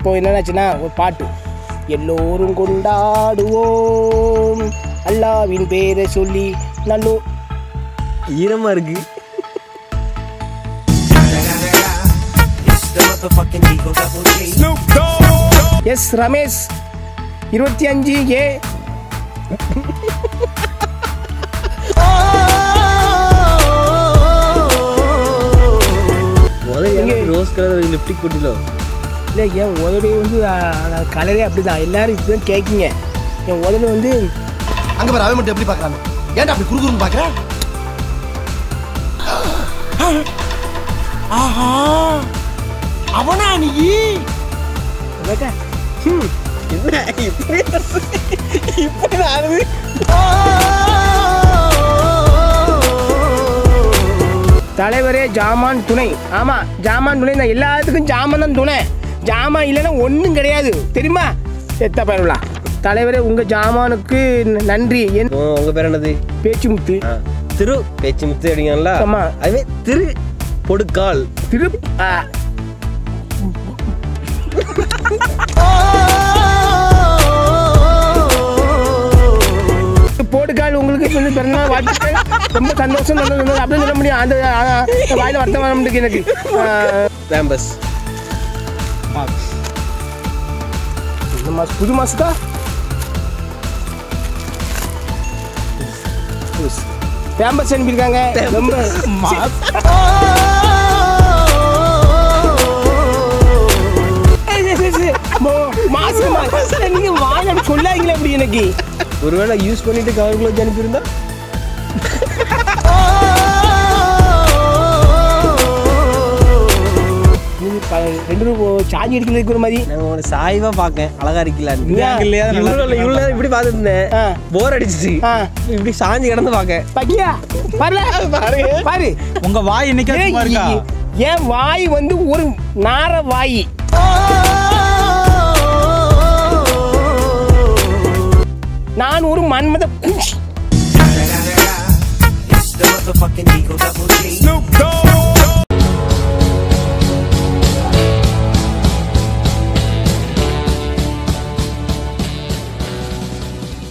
இப்போ என்னாச்சுன்னா ஒரு பாட்டு எல்லோரும் கொண்டாடுவோம் அல்லாவின் பேரை சொல்லி நல்லோ ஈரமா இருக்கு எஸ் ரமேஷ் இருபத்தி அஞ்சு ஏ முதல்ல ரோஸ் கலர் லிப்டிக் போட்டிலோ இல்லை என் உதவி வந்து கலரே அப்படி தான் எல்லாரும் இப்படிதான் கேட்குங்க என் உதவி வந்து அங்க பாரு அவன் மட்டும் எப்படி பாக்குறாங்க ஏன்டா அப்படி குறுகுறுன்னு பாக்குற ஆஹா அவனா நீ என்னக்கா? ஹம், என்ன இப்படி இப்படி ஆகுது தலைவரே ஜாமான் துணை ஆமா ஜாமான் துணை தான் எல்லாத்துக்கும் ஜாமான் தான் துணை ஜாமான் இல்லைன்னா ஒன்றும் கிடையாது தெரியுமா செத்த பரவலா தலைவரே உங்க ஜாமானுக்கு ந- நன்றி என் உ- உங்க பேர் என்னது பேச்சு முத்து ஆ, திரு பேச்சு முத்து அடிங்கல்ல ஆமா. அதுவே திரு பொடுக்கால் திரு ஆ, போட்டுக்கால் உங்களுக்கு வந்து பிறந்தநாள் வாழ்த்துக்கள் ரொம்ப சந்தோஷம் நல்லது, நல்லது. அப்படின்னு சொல்ல முடியும் அந்த ஆ, ஆ, வாயில வருத்தம் வர முடியுது எனக்கு ஆ, கேம்பஸ் இந்த மாசம் புது மாசத்தா கேம்பஸ் அனுப்பியிருக்காங்க ரொம்ப ஏய், ஏய், ஏய், ஏய், மோ- மாசம் மாசம் நீங்க வாங்க அப்படி சொல்லாங்களே அப்படி எனக்கு ஒருவேளை யூஸ் பண்ணிட்டு கவர்க்குள்ள வச்சு அனுப்பியிருந்தா நீங்க ப- ரெண்டு ரூபா சார்ஜ் எடுக்கிறதுக்கு ஒரு மாதிரி நாங்க உங்களை சாய்வா பார்க்கேன் அழகா இருக்கலான்னு ஏன்? இவ்வளவு இவ்வளவு நேரம் இப்படி பார்த்துட்டு இருந்தேன் ஆ. போர் அடிச்சிச்சு ஆ. இப்படி சாஞ்சு கிடந்து பார்க்க பாக்கியா பாருல பாரு பாரு உங்க வாய் இன்னைக்கு ஏய், சும்மா இருக்கா என் வாய் வந்து ஒரு நார வாய் நான் ஒரு மன்மத குஞ்சி Snoop Dogg.